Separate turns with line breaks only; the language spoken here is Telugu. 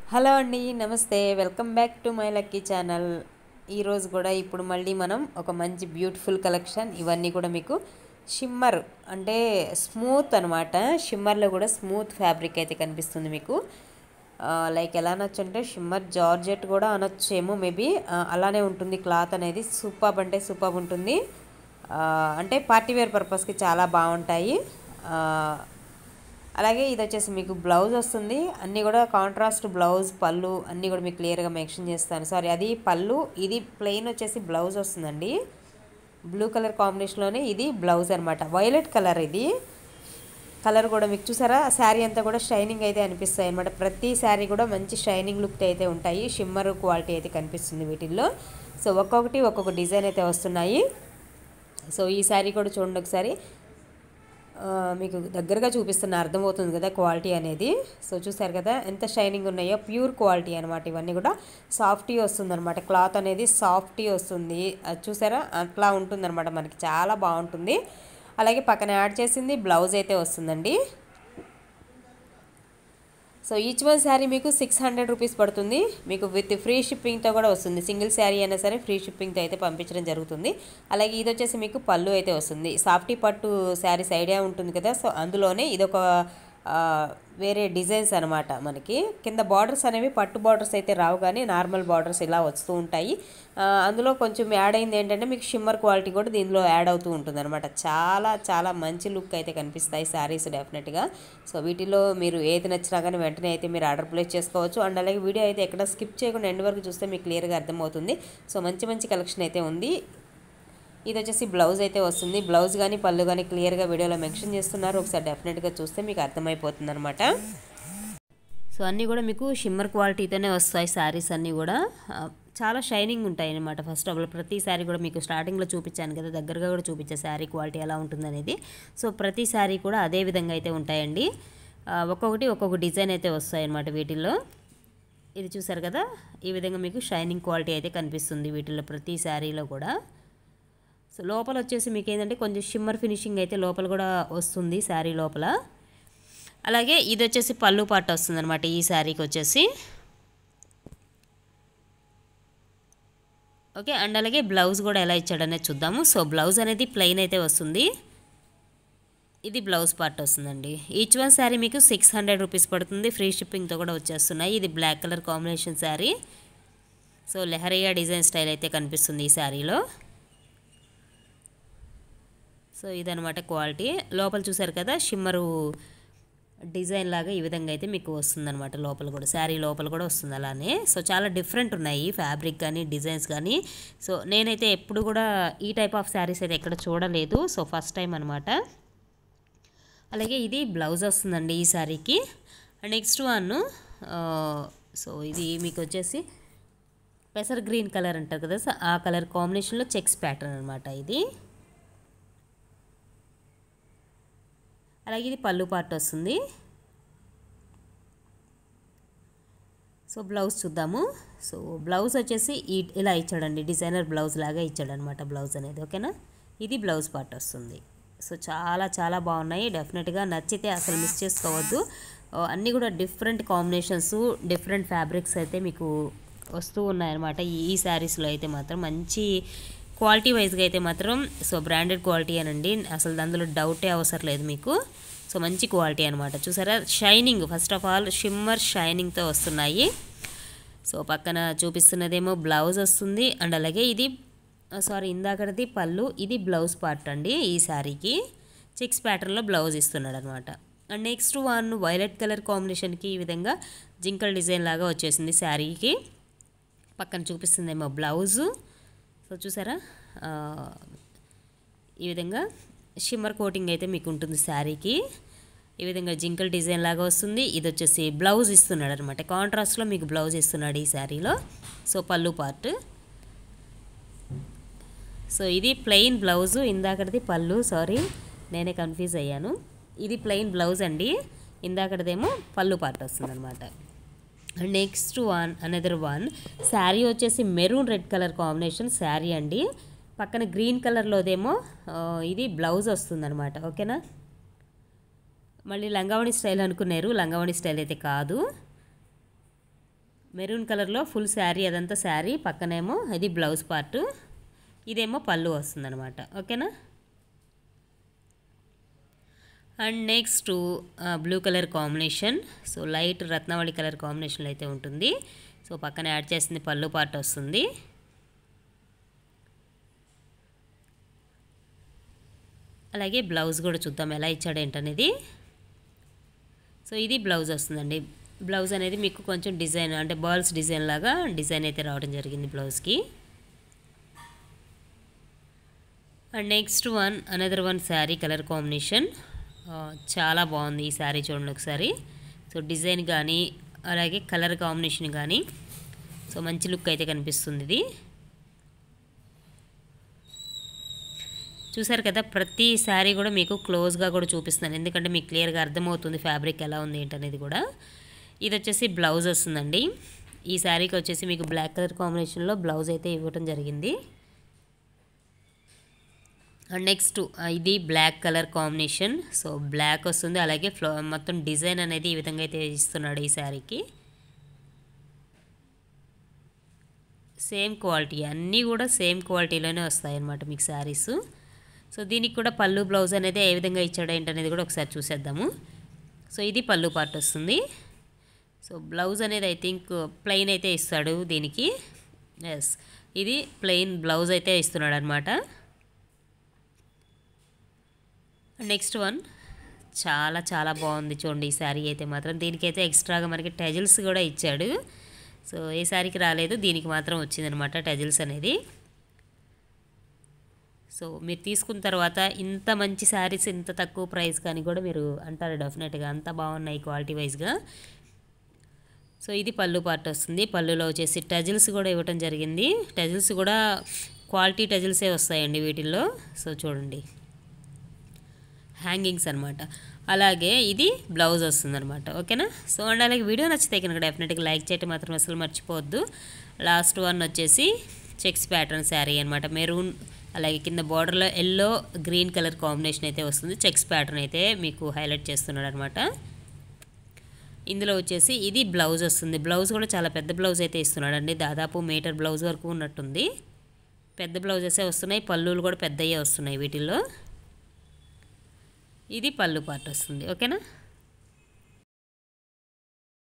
హలో అండి నమస్తే welcome back to my lucky channel ఈరోజు కూడా ఇప్పుడు మళ్ళీ మనం ఒక మంచి బ్యూటిఫుల్ కలెక్షన్ ఇవన్నీ కూడా మీకు షిమ్మర్ అంటే స్మూత్ అనమాట షిమ్మర్లో కూడా స్మూత్ ఫ్యాబ్రిక్ అయితే కనిపిస్తుంది మీకు ఆ, లైక్ ఎలా అనొచ్చు అంటే షిమ్మర్ జార్జెట్ కూడా అనొచ్చేమో మేబీ అలానే ఉంటుంది క్లాత్ అనేది సూపర్ అంటే సూపర్ ఉంటుంది ఆ, అంటే పార్టీ వేర్ పర్పస్కి చాలా బాగుంటాయి ఆ, అలాగే ఇది వచ్చేసి మీకు బ్లౌజ్ వస్తుంది అన్నీ కూడా కాంట్రాస్ట్ బ్లౌజ్ పళ్ళు అన్నీ కూడా మీకు క్లియర్గా మెన్షన్ చేస్తాను సారీ అది పళ్ళు ఇది ప్లెయిన్ వచ్చేసి బ్లౌజ్ వస్తుందండి బ్లూ కలర్ కాంబినేషన్లోనే ఇది బ్లౌజ్ అనమాట వైలెట్ కలర్ ఇది కలర్ కూడా మీకు చూసారా శారీ అంతా కూడా షైనింగ్ అయితే అనిపిస్తాయి అనమాట ప్రతి శారీ కూడా మంచి షైనింగ్ లుక్ అయితే ఉంటాయి షిమ్మర్ క్వాలిటీ అయితే కనిపిస్తుంది వీటిల్లో సో ఒక్కొక్కటి ఒక్కొక్క డిజైన్ అయితే వస్తున్నాయి సో ఈ శారీ కూడా చూడండి ఒకసారి ఆ, మీకు దగ్గరగా చూపిస్తున్న అర్థమవుతుంది కదా క్వాలిటీ అనేది సో చూసారు కదా ఎంత షైనింగ్ ఉన్నాయో ప్యూర్ క్వాలిటీ అనమాట ఇవన్నీ కూడా సాఫ్టీ వస్తుంది అనమాట క్లాత్ అనేది సాఫ్టీ వస్తుంది అది చూసారా అట్లా ఉంటుంది అనమాట మనకి చాలా బాగుంటుంది అలాగే పక్కన యాడ్ చేసింది బ్లౌజ్ అయితే వస్తుందండి సో ఈచ్ వన్ శారీ మీకు సిక్స్ హండ్రెడ్ రూపీస్ పడుతుంది మీకు విత్ ఫ్రీ షిప్పింగ్తో కూడా వస్తుంది సింగిల్ శారీ అయినా సరే ఫ్రీ షిప్పింగ్తో అయితే పంపించడం జరుగుతుంది అలాగే ఇది వచ్చేసి మీకు పళ్ళు అయితే వస్తుంది సాఫ్టీ పట్టు శారీస్ ఐడియా ఉంటుంది కదా సో అందులోనే ఇదొక ఆ, వేరే డిజైన్స్ అనమాట మనకి కింద బార్డర్స్ అనేవి పట్టు బార్డర్స్ అయితే రావు కానీ నార్మల్ బార్డర్స్ ఇలా వస్తూ ఉంటాయి ఆ, అందులో కొంచెం యాడ్ అయింది ఏంటంటే మీకు షిమ్మర్ క్వాలిటీ కూడా దీనిలో యాడ్ అవుతూ ఉంటుంది అనమాట చాలా చాలా మంచి లుక్ అయితే కనిపిస్తాయి శారీస్ డెఫినెట్గా సో వీటిలో మీరు ఏది నచ్చినా కానీ వెంటనే అయితే మీరు ఆర్డర్ ప్లేస్ చేసుకోవచ్చు అండ్ అలాగే వీడియో అయితే ఎక్కడ స్కిప్ చేయకుండా ఎండ్ వరకు చూస్తే మీకు క్లియర్గా అర్థమవుతుంది సో మంచి మంచి కలెక్షన్ అయితే ఉంది ఇది వచ్చేసి బ్లౌజ్ అయితే వస్తుంది బ్లౌజ్ కానీ పళ్ళు కానీ క్లియర్గా వీడియోలో మెన్షన్ చేస్తున్నారు ఒకసారి డెఫినెట్గా చూస్తే మీకు అర్థమైపోతుంది అనమాట సో అన్నీ కూడా మీకు షిమ్మర్ క్వాలిటీతోనే వస్తాయి శారీస్ అన్నీ కూడా ఆ, చాలా షైనింగ్ ఉంటాయి అనమాట ఫస్ట్ ఆఫ్ ఆల్ ప్రతి శారీ కూడా మీకు స్టార్టింగ్లో చూపించాను కదా దగ్గరగా కూడా చూపించే శారీ క్వాలిటీ ఎలా ఉంటుందనేది సో ప్రతి శారీ కూడా అదే విధంగా అయితే ఉంటాయండి ఆ, ఒక్కొక్కటి ఒక్కొక్క డిజైన్ అయితే వస్తాయి అనమాట వీటిల్లో ఇది చూసారు కదా ఈ విధంగా మీకు షైనింగ్ క్వాలిటీ అయితే కనిపిస్తుంది వీటిల్లో ప్రతి శారీలో కూడా సో లోపల వచ్చేసి మీకు ఏంటంటే కొంచెం షిమ్మర్ ఫినిషింగ్ అయితే లోపల కూడా వస్తుంది శారీ లోపల అలాగే ఇది వచ్చేసి పళ్ళు పాట వస్తుంది అనమాట ఈ శారీకి వచ్చేసి ఓకే అండ్ అలాగే బ్లౌజ్ కూడా ఎలా ఇచ్చాడనేది చూద్దాము సో బ్లౌజ్ అనేది ప్లెయిన్ అయితే వస్తుంది ఇది బ్లౌజ్ పార్ట్ వస్తుందండి ఈచ్ వన్ శారీ మీకు సిక్స్ హండ్రెడ్ రూపీస్ పడుతుంది ఫ్రీ షిప్పింగ్తో కూడా వచ్చేస్తున్నాయి ఇది black colour combination sari so leheriya design style అయితే కనిపిస్తుంది ఈ శారీలో సో ఇదనమాట క్వాలిటీ లోపల చూసారు కదా షిమ్మరు డిజైన్ లాగా ఈ విధంగా అయితే మీకు వస్తుందన్నమాట లోపల కూడా శారీ లోపల కూడా వస్తుంది అలానే సో చాలా డిఫరెంట్ ఉన్నాయి ఫ్యాబ్రిక్ కానీ డిజైన్స్ కానీ సో నేనైతే ఎప్పుడు కూడా ఈ టైప్ ఆఫ్ శారీస్ అయితే ఎక్కడ చూడలేదు సో ఫస్ట్ టైం అనమాట అలాగే ఇది బ్లౌజ్ వస్తుందండి ఈ శారీకి అండ్ నెక్స్ట్ వన్ సో ఇది మీకు వచ్చేసి పెసర్ గ్రీన్ కలర్ అంటారు కదా సో ఆ కలర్ కాంబినేషన్లో చెక్స్ ప్యాటర్న్ అనమాట ఇది అలాగే ఇది పళ్ళు పార్ట్ వస్తుంది సో బ్లౌజ్ చూద్దాము సో బ్లౌజ్ వచ్చేసి ఈ ఇలా ఇచ్చాడండి డిజైనర్ బ్లౌజ్ లాగా ఇచ్చాడనమాట బ్లౌజ్ అనేది ఓకేనా ఇది బ్లౌజ్ పార్ట్ వస్తుంది సో చాలా చాలా బాగున్నాయి డెఫినెట్గా నచ్చితే అసలు మిస్ చేసుకోవద్దు ఆ, అన్నీ కూడా డిఫరెంట్ కాంబినేషన్స్ డిఫరెంట్ ఫ్యాబ్రిక్స్ అయితే మీకు వస్తూ ఉన్నాయన్నమాట ఈ ఈ శారీస్లో అయితే మాత్రం మంచి క్వాలిటీ వైజ్గా అయితే మాత్రం సో బ్రాండెడ్ క్వాలిటీ అనండి అసలు అందులో డౌటే అవసరం లేదు మీకు సో మంచి క్వాలిటీ అనమాట చూసారా shining first of all shimmer షైనింగ్తో వస్తున్నాయి సో పక్కన చూపిస్తున్నదేమో బ్లౌజ్ వస్తుంది అండ్ అలాగే ఇది సారీ ఇందాకటిది పళ్ళు ఇది బ్లౌజ్ పార్ట్ అండి ఈ శారీకి చెక్స్ ప్యాటర్న్లో బ్లౌజ్ ఇస్తున్నాడు అనమాట and next one violet colour కాంబినేషన్కి ఈ విధంగా జింకల్ డిజైన్ లాగా వచ్చేసింది శారీకి పక్కన చూపిస్తుందేమో బ్లౌజు సో చూసారా ఆ, ఈ విధంగా షిమ్మర్ కోటింగ్ అయితే మీకు ఉంటుంది శారీకి ఈ విధంగా జింకల్ డిజైన్ లాగా వస్తుంది ఇది వచ్చేసి బ్లౌజ్ ఇస్తున్నాడు అనమాట కాంట్రాస్ట్లో మీకు బ్లౌజ్ ఇస్తున్నాడు ఈ శారీలో సో పళ్ళు పార్ట్ సో ఇది ప్లెయిన్ బ్లౌజు ఇందాకటిది పళ్ళు సారీ నేనే కన్ఫ్యూజ్ అయ్యాను ఇది ప్లెయిన్ బ్లౌజ్ అండి ఇందాకటిదేమో పళ్ళు పార్ట్ వస్తుంది అనమాట next one another one sari వచ్చేసి maroon red colour combination sari అండి పక్కన గ్రీన్ కలర్లోదేమో ఆ, ఇది బ్లౌజ్ వస్తుందన్నమాట ఓకేనా మళ్ళీ లంగావణి స్టైల్ అనుకున్నారు లంగావణి స్టైల్ అయితే కాదు మెరూన్ కలర్లో ఫుల్ శారీ అదంతా శారీ పక్కనేమో ఇది బ్లౌజ్ పార్ట్ ఇదేమో పళ్ళు వస్తుందన్నమాట ఓకేనా and next blue colour combination so light రత్నావళి కలర్ కాంబినేషన్లో అయితే ఉంటుంది సో పక్కన యాడ్ చేసింది పళ్ళు పార్ట్ వస్తుంది అలాగే బ్లౌజ్ కూడా చూద్దాం ఎలా ఇచ్చాడు ఏంటనేది సో ఇది బ్లౌజ్ వస్తుందండి బ్లౌజ్ అనేది మీకు కొంచెం డిజైన్ అంటే బాల్స్ డిజైన్ లాగా డిజైన్ అయితే రావడం జరిగింది బ్లౌజ్కి and next one another one sari colour combination చాలా బాగుంది ఈ శారీ చూడండి ఒకసారి సో డిజైన్ కానీ అలాగే కలర్ కాంబినేషన్ కానీ సో మంచి లుక్ అయితే కనిపిస్తుంది ఇది చూసారు కదా ప్రతి శారీ కూడా మీకు క్లోజ్గా కూడా చూపిస్తున్నాను ఎందుకంటే మీకు క్లియర్గా అర్థమవుతుంది ఫ్యాబ్రిక్ ఎలా ఉంది ఏంటనేది కూడా ఇది వచ్చేసి బ్లౌజ్ వస్తుందండి ఈ శారీకి వచ్చేసి మీకు బ్లాక్ కలర్ కాంబినేషన్లో బ్లౌజ్ అయితే ఇవ్వటం జరిగింది అండ్ నెక్స్ట్ ఇది black colour combination so black వస్తుంది అలాగే ఫ్లో మొత్తం డిజైన్ అనేది ఈ విధంగా అయితే ఇస్తున్నాడు ఈ శారీకి సేమ్ క్వాలిటీ అన్నీ కూడా సేమ్ క్వాలిటీలోనే వస్తాయి అన్నమాట మీకు శారీస్ సో దీనికి కూడా పళ్ళు బ్లౌజ్ అనేది ఏ విధంగా ఇచ్చాడు ఏంటనేది కూడా ఒకసారి చూసేద్దాము సో ఇది పళ్ళు పార్ట్ వస్తుంది సో బ్లౌజ్ అనేది ఐ థింక్ ప్లెయిన్ అయితే ఇస్తాడు దీనికి ఎస్ ఇది ప్లెయిన్ బ్లౌజ్ అయితే ఇస్తున్నాడు అనమాట నెక్స్ట్ వన్ చాలా చాలా బాగుంది చూడండి ఈ శారీ అయితే మాత్రం దీనికైతే ఎక్స్ట్రాగా మనకి టెజిల్స్ కూడా ఇచ్చాడు సో ఏ శారీకి రాలేదు దీనికి మాత్రం వచ్చిందనమాట టెజిల్స్ అనేది సో మీరు తీసుకున్న తర్వాత ఇంత మంచి శారీస్ ఇంత తక్కువ ప్రైస్ కానీ కూడా మీరు అంటారు డెఫినెట్గా అంత బాగున్నాయి క్వాలిటీ వైజ్గా సో ఇది పళ్ళు పార్ట్ వస్తుంది పళ్ళులో వచ్చేసి టజిల్స్ కూడా ఇవ్వటం జరిగింది టజిల్స్ కూడా క్వాలిటీ టజిల్సే వస్తాయండి వీటిల్లో సో చూడండి హ్యాంగింగ్స్ అనమాట అలాగే ఇది బ్లౌజ్ వస్తుందన్నమాట ఓకేనా సో అండ్ అలాగే వీడియో నచ్చితే కనుక డెఫినెట్గా లైక్ చేయటం మాత్రం అసలు మర్చిపోవద్దు లాస్ట్ వన్ వచ్చేసి చెక్స్ ప్యాటర్న్ శారీ అనమాట మెరూన్ అలాగే కింద బార్డర్లో ఎల్లో గ్రీన్ కలర్ కాంబినేషన్ అయితే వస్తుంది చెక్స్ ప్యాటర్న్ అయితే మీకు హైలైట్ చేస్తున్నాడు అనమాట ఇందులో వచ్చేసి ఇది బ్లౌజ్ వస్తుంది బ్లౌజ్ కూడా చాలా పెద్ద బ్లౌజ్ అయితే ఇస్తున్నాడు అండి దాదాపు మీటర్ బ్లౌజ్ వరకు ఉన్నట్టుంది పెద్ద బ్లౌజెసే వస్తున్నాయి పళ్ళులు కూడా పెద్దయ్యే వస్తున్నాయి వీటిల్లో ఇది పళ్ళు పార్ట్ వస్తుంది ఓకేనా